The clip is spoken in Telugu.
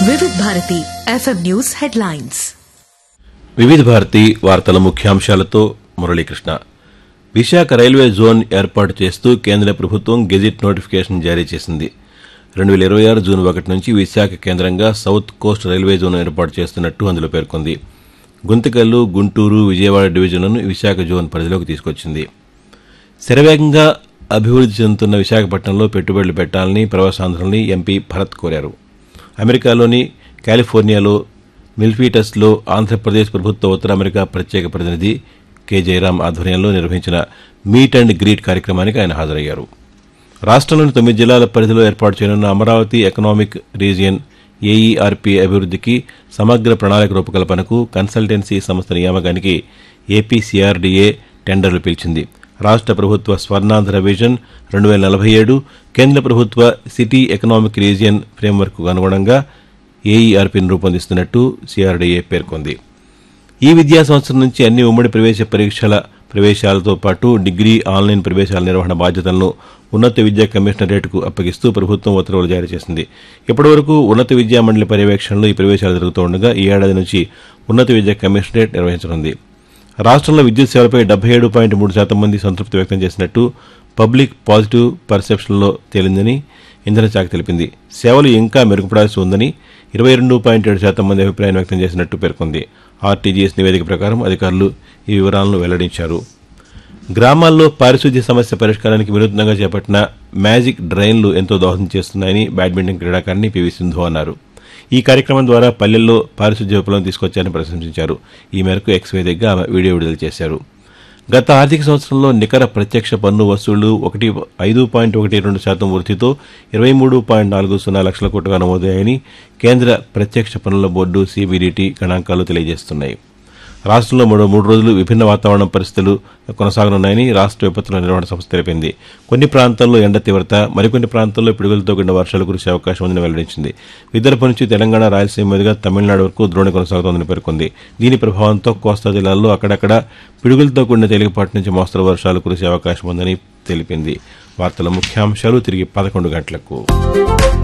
వివిధ Bharati FM news headlines Vividh Bharati వార్తల ముఖ్యాంశాలతో మురళీకృష్ణ విశాఖ రైల్వే జోన్ ఏర్పాటు చేస్తూ కేంద్ర ప్రభుత్వం గెజిట్ నోటిఫికేషన్ జారీ చేసింది రెండు వేల ఇరవై ఆరు జూన్ ఒకటి నుంచి విశాఖ కేంద్రంగా సౌత్ కోస్ట్ రైల్వే జోన్ ఏర్పాటు చేస్తున్నట్టు అందులో పేర్కొంది గుంతకల్లు గుంటూరు విజయవాడ డివిజన్లను విశాఖ జోన్ పరిధిలోకి తీసుకొచ్చింది శరవేగంగా అభివృద్ది చెందుతున్న విశాఖపట్నంలో పెట్టుబడులు పెట్టాలని ప్రవాసాంధ్రుల్ని ఎంపీ భరత్ కోరారు అమెరికాలోని కాలిఫోర్నియాలో మిల్ఫీటస్లో ఆంధ్రప్రదేశ్ ప్రభుత్వ ఉత్తర అమెరికా ప్రత్యేక ప్రతినిధి కె జయరాం ఆధ్వర్యంలో నిర్వహించిన మీట్ అండ్ గ్రీట్ కార్యక్రమానికి ఆయన హాజరయ్యారు రాష్ట్రంలోని తొమ్మిది జిల్లాల పరిధిలో ఏర్పాటు చేయనున్న అమరావతి ఎకనామిక్ రీజియన్ ఏఈఆర్పీ అభివృద్ధికి సమగ్ర ప్రణాళిక రూపకల్పనకు కన్సల్టెన్సీ సంస్థ నియామకానికి ఏపీసీఆర్డీఏ టెండర్లు పిలిచింది రాష్ట్ర ప్రభుత్వ స్వర్ణాంధ్ర విజన్ రెండు వేల నలభై ఏడు కేంద్ర ప్రభుత్వ సిటీ ఎకనామిక్ రీజియన్ ఫ్రేమ్వర్క్కు అనుగుణంగా ఏఈఆర్పీని రూపొందిస్తున్నట్టు సిఆర్డీఏ పేర్కొంది ఈ విద్యా సంవత్సరం నుంచి అన్ని ఉమ్మడి ప్రవేశ పరీక్షల ప్రవేశాలతో పాటు డిగ్రీ ఆన్లైన్ ప్రవేశాల నిర్వహణ బాధ్యతలను ఉన్నత విద్యా కమిషనరేట్కు అప్పగిస్తూ ప్రభుత్వం ఉత్తర్వులు జారీ చేసింది ఇప్పటివరకు ఉన్నత విద్యా మండలి పర్యవేక్షణలో ఈ ప్రవేశాలు జరుగుతుండగా ఈ ఏడాది నుంచి ఉన్నత విద్యా కమిషనరేట్ నిర్వహించనుంది రాష్ట్రంలో విద్యుత్ సేవలపై డెబ్బై ఏడు పాయింట్ మూడు శాతం మంది సంతృప్తి వ్యక్తం చేసినట్టు పబ్లిక్ పాజిటివ్ పర్సెప్షన్లో తేలిందని ఇంధన శాఖ తెలిపింది సేవలు ఇంకా మెరుగుపడాల్సి ఉందని ఇరవై రెండు పాయింట్ ఏడు శాతం మంది అభిప్రాయం వ్యక్తం చేసినట్టు పేర్కొంది ఆర్టీజీఎస్ నివేదిక ప్రకారం అధికారులు ఈ వివరాలను వెల్లడించారు గ్రామాల్లో పారిశుద్ధ్య సమస్య పరిష్కారానికి వినూత్నంగా చేపట్టిన మ్యాజిక్ డ్రైన్లు ఎంతో దోహదం చేస్తున్నాయని బ్యాడ్మింటన్ క్రీడాకారిణి పివి సింధు అన్నారు ఈ కార్యక్రమం ద్వారా పల్లెల్లో పారిశుద్ధ్య విప్లవం తీసుకొచ్చారని ప్రశంసించారు ఈ మేరకు ఎక్స్ వేదికగా ఆమె వీడియో విడుదల చేశారు గత ఆర్థిక సంవత్సరంలో నికర ప్రత్యక్ష పన్ను వసూళ్లు ఒకటి ఐదు పాయింట్ ఒకటి రెండు శాతం వృద్ధితో ఇరవై మూడు పాయింట్ నాలుగు సున్నా లక్షల కోట్లుగా నమోదయ్యాయని కేంద్ర ప్రత్యక్ష పన్నుల బోర్డు సిబిడిటి గణాంకాలు తెలియజేస్తున్నాయి రాష్ట్రంలో మరో మూడు రోజులు విభిన్న వాతావరణ పరిస్థితులు కొనసాగనున్నాయని రాష్ట్ర విపత్తుల నిర్వహణ సంస్థ తెలిపింది కొన్ని ప్రాంతాల్లో ఎండ తీవ్రత మరికొన్ని ప్రాంతాల్లో పిడుగులతో కూడిన వర్షాలు కురిసే అవకాశం ఉందని వెల్లడించింది విదర్భ నుంచి తెలంగాణ రాయలసీమ మీదుగా తమిళనాడు వరకు ద్రోణి కొనసాగుతోందని పేర్కొంది దీని ప్రభావంతో కోస్తా జిల్లాల్లో అక్కడక్కడ పిడుగులతో కూడిన తేలికపాటి నుంచి మోస్తరు వర్షాలు కురిసే అవకాశం ఉందని తెలిపింది వార్తల ముఖ్యాంశాలు తిరిగి పదకొండు గంటలకు